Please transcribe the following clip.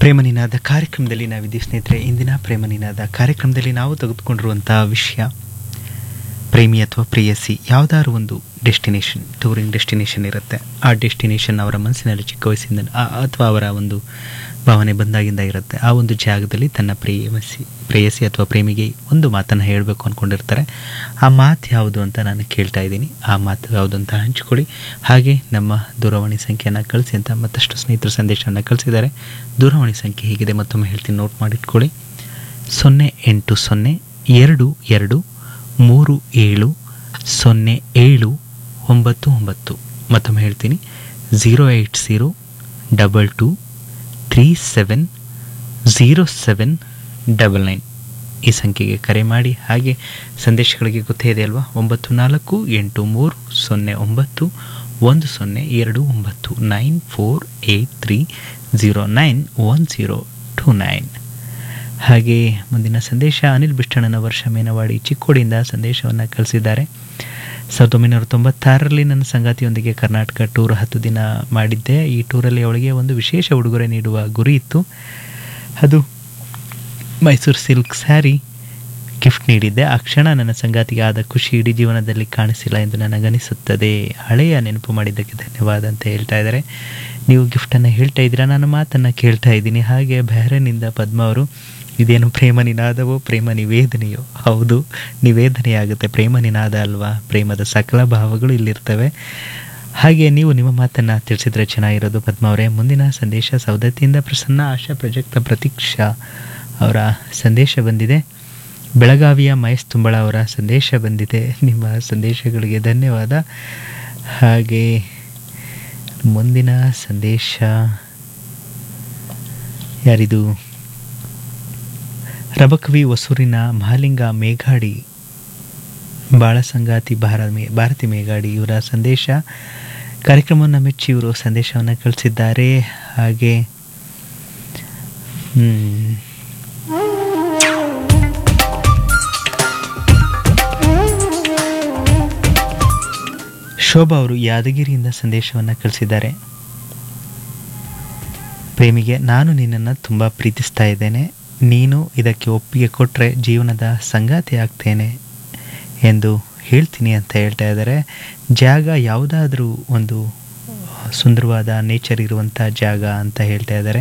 ಪ್ರೇಮ ನಿನಾದ ಕಾರ್ಯಕ್ರಮದಲ್ಲಿ ನಾವಿದ್ದೀವಿ ಸ್ನೇಹಿತರೆ ಇಂದಿನ ಪ್ರೇಮ ನಿನಾದ ಕಾರ್ಯಕ್ರಮದಲ್ಲಿ ನಾವು ತೆಗೆದುಕೊಂಡಿರುವಂತಹ ವಿಷಯ ಪ್ರೇಮಿ ಅಥವಾ ಪ್ರೇಯಸಿ ಯಾವುದಾದ್ರು ಒಂದು ಡೆಸ್ಟಿನೇಷನ್ ಟೂರಿಂಗ್ ಡೆಸ್ಟಿನೇಷನ್ ಇರುತ್ತೆ ಆ ಡೆಸ್ಟಿನೇಷನ್ ಅವರ ಮನಸ್ಸಿನಲ್ಲಿ ಚಿಕ್ಕ ವಯಸ್ಸಿಂದ ಆ- ಅಥವಾ ಅವರ ಒಂದು ಭಾವನೆ ಬಂದಾಗಿಂದ ಇರುತ್ತೆ ಆ ಒಂದು ಜಾಗದಲ್ಲಿ ತನ್ನ ಪ್ರೇಯಸಿ ಪ್ರೇಯಸಿ ಅಥವಾ ಪ್ರೇಮಿಗೆ ಒಂದು ಮಾತನ್ನು ಹೇಳಬೇಕು ಅಂದ್ಕೊಂಡಿರ್ತಾರೆ ಆ ಮಾತು ಯಾವುದು ಅಂತ ನಾನು ಕೇಳ್ತಾ ಇದ್ದೀನಿ ಆ ಮಾತು ಯಾವುದು ಅಂತ ಹಂಚ್ಕೊಳ್ಳಿ ಹಾಗೆ ನಮ್ಮ ದೂರವಾಣಿ ಸಂಖ್ಯೆಯನ್ನು ಕಳಿಸಿ ಅಂತ ಮತ್ತಷ್ಟು ಸ್ನೇಹಿತರು ಸಂದೇಶವನ್ನು ಕಳಿಸಿದ್ದಾರೆ ದೂರವಾಣಿ ಸಂಖ್ಯೆ ಹೇಗಿದೆ ಮತ್ತೊಮ್ಮೆ ಹೇಳ್ತೀನಿ ನೋಟ್ ಮಾಡಿಟ್ಕೊಳ್ಳಿ ಸೊನ್ನೆ ಎಂಟು ಸೊನ್ನೆ ಎರಡು ಎರಡು ಮೂರು ಏಳು ಸೊನ್ನೆ ಏಳು ಒಂಬತ್ತು ಒಂಬತ್ತು ಮತ್ತೊಮ್ಮೆ ಹೇಳ್ತೀನಿ zero eight zero double two three seven zero seven double nine ಈ ಸಂಖ್ಯೆಗೆ ಕರೆ ಮಾಡಿ ಹಾಗೆ ಸಂದೇಶಗಳಿಗೆ ಗೊತ್ತೇ ಇದೆ ಅಲ್ವಾ ಒಂಬತ್ತು ನಾಲ್ಕು ಎಂಟು ಮೂರು ಸೊನ್ನೆ ಒಂಬತ್ತು ಒಂದು ಸೊನ್ನೆ ಎರಡು ಒಂಬತ್ತು nine four eight three zero nine one zero two nine ಹಾಗೆ ಮುಂದಿನ ಸಂದೇಶ ಅನಿಲ್ ಬಿಷ್ಟಣ್ಣನ ವರ್ಷ ಮೇನವಾಡಿ ಚಿಕ್ಕೋಡಿಯಿಂದ ಸಂದೇಶವನ್ನು ಕಳಿಸಿದ್ದಾರೆ ಸಾವಿರದ ಒಂಬೈನೂರ ತೊಂಬತ್ತಾರರಲ್ಲಿ ನನ್ನ ಸಂಗಾತಿಯೊಂದಿಗೆ ಕರ್ನಾಟಕ ಟೂರ್ ಹತ್ತು ದಿನ ಮಾಡಿದ್ದೆ ಈ ಟೂರಲ್ಲಿ ಅವಳಿಗೆ ಒಂದು ವಿಶೇಷ ಉಡುಗೊರೆ ನೀಡುವ ಗುರಿ ಇತ್ತು ಅದು ಮೈಸೂರು ಸಿಲ್ಕ್ ಸ್ಯಾರಿ ಗಿಫ್ಟ್ ನೀಡಿದ್ದೆ ಆ ಕ್ಷಣ ನನ್ನ ಸಂಗಾತಿಗೆ ಆದ ಖುಷಿ ಇಡೀ ಜೀವನದಲ್ಲಿ ಕಾಣಿಸಿಲ್ಲ ಎಂದು ನನಗನಿಸುತ್ತದೆ ಹಳೆಯ ನೆನಪು ಮಾಡಿದ್ದಕ್ಕೆ ಧನ್ಯವಾದ ಅಂತ ಹೇಳ್ತಾ ಇದ್ದಾರೆ ನೀವು ಗಿಫ್ಟನ್ನು ಹೇಳ್ತಾ ಇದ್ದೀರಾ ನಾನು ಮಾತನ್ನು ಕೇಳ್ತಾ ಇದ್ದೀನಿ ಹಾಗೆ ಬೇರೆನಿಂದ ಪದ್ಮ ಅವರು ಇದೇನು ಪ್ರೇಮ ನಿನಾದವೋ ಪ್ರೇಮ ನಿವೇದನೆಯೋ ಹೌದು ನಿವೇದನೆಯಾಗುತ್ತೆ ಪ್ರೇಮ ನಿನಾದ ಅಲ್ವಾ ಪ್ರೇಮದ ಸಕಲ ಭಾವಗಳು ಇಲ್ಲಿರ್ತವೆ ಹಾಗೆ ನೀವು ನಿಮ್ಮ ಮಾತನ್ನು ತಿಳಿಸಿದ್ರೆ ಚೆನ್ನಾಗಿರೋದು ಪದ್ಮ ಅವರೇ ಮುಂದಿನ ಸಂದೇಶ ಸೌದತ್ತಿಯಿಂದ ಪ್ರಸನ್ನ ಆಶಾ ಪ್ರಜಕ್ತ ಪ್ರತೀಕ್ಷಾ ಅವರ ಸಂದೇಶ ಬಂದಿದೆ ಬೆಳಗಾವಿಯ ಮಹೇಶ್ ತುಂಬಳ ಅವರ ಸಂದೇಶ ಬಂದಿದೆ ನಿಮ್ಮ ಸಂದೇಶಗಳಿಗೆ ಧನ್ಯವಾದ ಹಾಗೆ ಮುಂದಿನ ಸಂದೇಶ ಯಾರಿದು ರಬಕವಿ ಹೊಸೂರಿನ ಮಹಾಲಿಂಗ ಮೇಘಾಡಿ ಬಾಳ ಸಂಗಾತಿ ಭಾರ ಭಾರತಿ ಮೇಘಾಡಿ ಇವರ ಸಂದೇಶ ಕಾರ್ಯಕ್ರಮವನ್ನು ಮೆಚ್ಚಿ ಇವರು ಸಂದೇಶವನ್ನು ಕಳಿಸಿದ್ದಾರೆ ಹಾಗೆ ಹ್ಮ್, ಶೋಭಾ ಅವರು ಯಾದಗಿರಿಯಿಂದ ಸಂದೇಶವನ್ನು ಕಳಿಸಿದ್ದಾರೆ ಪ್ರೇಮಿಗೆ ನಾನು ನಿನ್ನನ್ನು ತುಂಬ ಪ್ರೀತಿಸ್ತಾ ಇದ್ದೇನೆ ನೀನು ಇದಕ್ಕೆ ಒಪ್ಪಿಗೆ ಕೊಟ್ಟರೆ ಜೀವನದ ಸಂಗಾತಿ ಆಗ್ತೇನೆ ಎಂದು ಹೇಳ್ತೀನಿ ಅಂತ ಹೇಳ್ತಾ ಇದ್ದಾರೆ ಜಾಗ ಯಾವುದಾದ್ರೂ ಒಂದು ಸುಂದರವಾದ ನೇಚರ್ ಇರುವಂಥ ಜಾಗ ಅಂತ ಹೇಳ್ತಾ ಇದ್ದಾರೆ